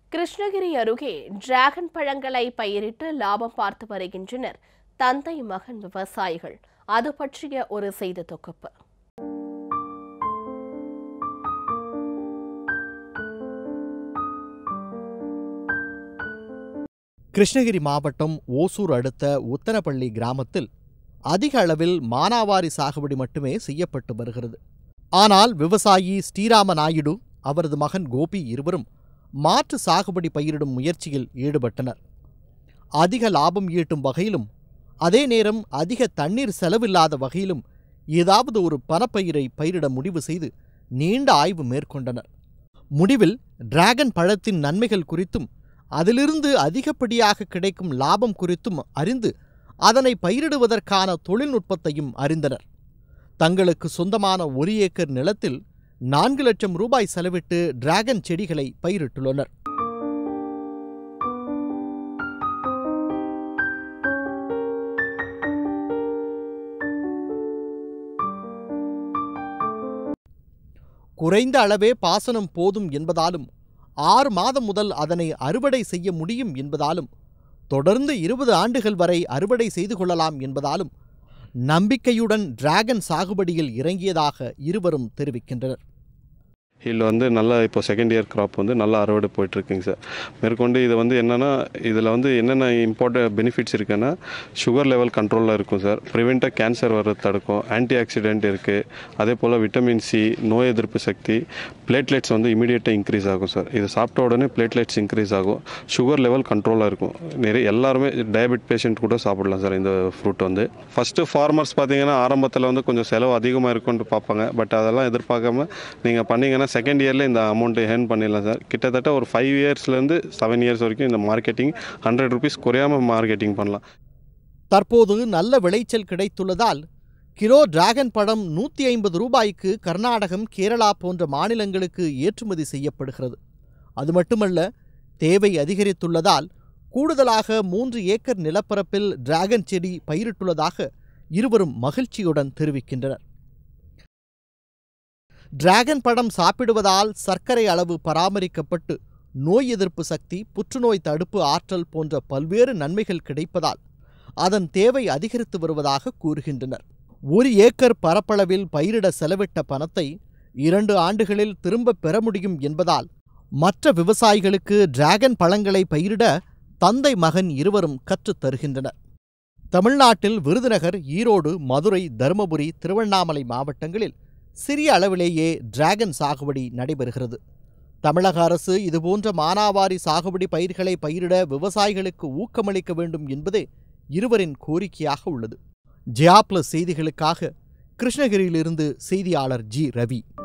கிருஷ்ணகிரி அருகே டிராகன் பழங்களை பயிரிட்டு லாபம் பார்த்து வருகின்றனர் தந்தை மகன் விவசாயிகள் அது பற்றிய ஒரு செய்தி தொகுப்பு கிருஷ்ணகிரி மாவட்டம் ஓசூர் அடுத்த உத்தனப்பள்ளி கிராமத்தில் அதிக அளவில் மானாவாரி சாகுபடி மட்டுமே செய்யப்பட்டு வருகிறது ஆனால் விவசாயி ஸ்ரீராம நாயுடு அவரது மகன் கோபி இருவரும் மாற்று சாகுபடி பயிரிடும் முயற்சியில் ஈடுபட்டனர் அதிக லாபம் ஈட்டும் வகையிலும் அதே நேரம் அதிக தண்ணீர் செலவில்லாத வகையிலும் ஏதாவது ஒரு பணப்பயிரை பயிரிட முடிவு செய்து நீண்ட ஆய்வு மேற்கொண்டனர் முடிவில் டிராகன் பழத்தின் நன்மைகள் குறித்தும் அதிலிருந்து அதிகப்படியாக கிடைக்கும் லாபம் குறித்தும் அறிந்து அதனை பயிரிடுவதற்கான தொழில்நுட்பத்தையும் அறிந்தனர் தங்களுக்கு சொந்தமான ஒரு ஏக்கர் நிலத்தில் நான்கு லட்சம் ரூபாய் செலவிட்டு டிராகன் செடிகளை பயிரிட்டுள்ளனர் குறைந்த அளவே பாசனம் போதும் என்பதாலும் ஆறு மாதம் முதல் அதனை அறுவடை செய்ய முடியும் என்பதாலும் தொடர்ந்து இருபது ஆண்டுகள் வரை அறுவடை செய்து கொள்ளலாம் என்பதாலும் நம்பிக்கையுடன் டிராகன் சாகுபடியில் இறங்கியதாக இருவரும் தெரிவிக்கின்றனர் இதில் வந்து நல்லா இப்போ செகண்ட் இயர் கிராப் வந்து நல்லா அறுவடை போயிட்டுருக்குங்க சார் மேற்கொண்டு இது வந்து என்னென்னா இதில் வந்து என்னென்ன இம்பார்ட்டன்ட் பெனிஃபிட்ஸ் இருக்குன்னா சுகர் லெவல் கண்ட்ரோலில் இருக்கும் சார் ப்ரிவெண்ட்டாக கேன்சர் வர்றது தடுக்கும் ஆன்டி ஆக்சிடென்ட் இருக்குது அதே போல் விட்டமின் சி நோய் எதிர்ப்பு சக்தி பிளேட்லெட்ஸ் வந்து இமீடியட்டாக இன்க்ரீஸ் ஆகும் சார் இது சாப்பிட்ட உடனே பிளேட்லெட்ஸ் இன்க்ரீஸ் ஆகும் சுகர் லெவல் கண்ட்ரோலாக இருக்கும் நிறைய எல்லாருமே டயபெட் பேஷண்ட் கூட சாப்பிடலாம் சார் இந்த ஃப்ரூட் வந்து ஃபஸ்ட்டு ஃபார்மர்ஸ் பார்த்தீங்கன்னா ஆரம்பத்தில் வந்து கொஞ்சம் செலவு அதிகமாக இருக்கும்னு பார்ப்பாங்க பட் அதெல்லாம் எதிர்பார்க்காம நீங்கள் பண்ணீங்கன்னா செகண்ட் இயரில் இந்த அமௌண்ட்டை ஏர்ன் பண்ணிடலாம் சார் கிட்டத்தட்ட ஒரு ஃபைவ் இயர்ஸ்லேருந்து செவன் இயர்ஸ் வரைக்கும் இந்த மார்க்கெட்டிங் ஹண்ட்ரட் ருபீஸ் குறையாமல் மார்க்கெட்டிங் பண்ணலாம் தற்போது நல்ல விளைச்சல் கிடைத்துள்ளதால் கிலோ டிராகன் பழம் நூற்றி ஐம்பது ரூபாய்க்கு கர்நாடகம் கேரளா போன்ற மாநிலங்களுக்கு ஏற்றுமதி செய்யப்படுகிறது அது மட்டுமல்ல தேவை அதிகரித்துள்ளதால் கூடுதலாக மூன்று ஏக்கர் நிலப்பரப்பில் டிராகன் செடி பயிரிட்டுள்ளதாக இருவரும் மகிழ்ச்சியுடன் தெரிவிக்கின்றனர் டிராகன் பழம் சாப்பிடுவதால் சர்க்கரை அளவு பராமரிக்கப்பட்டு நோய் எதிர்ப்பு சக்தி புற்றுநோய் தடுப்பு ஆற்றல் போன்ற பல்வேறு நன்மைகள் கிடைப்பதால் அதன் தேவை அதிகரித்து வருவதாக கூறுகின்றனர் ஒரு ஏக்கர் பரப்பளவில் பயிரிட செலவிட்ட பணத்தை இரண்டு ஆண்டுகளில் திரும்பப் பெற முடியும் என்பதால் மற்ற விவசாயிகளுக்கு டிராகன் பழங்களை பயிரிட தந்தை மகன் இருவரும் கற்றுத் தருகின்றனர் தமிழ்நாட்டில் விருதுநகர் ஈரோடு மதுரை தருமபுரி திருவண்ணாமலை மாவட்டங்களில் சிறிய அளவிலேயே டிராகன் சாகுபடி நடைபெறுகிறது தமிழக அரசு இதுபோன்ற மானாவாரி சாகுபடி பயிர்களை பயிரிட விவசாயிகளுக்கு ஊக்கமளிக்க வேண்டும் என்பதே இருவரின் கோரிக்கையாக உள்ளது ஜியா பிளஸ் செய்திகளுக்காக கிருஷ்ணகிரியிலிருந்து செய்தியாளர் ஜி ரவி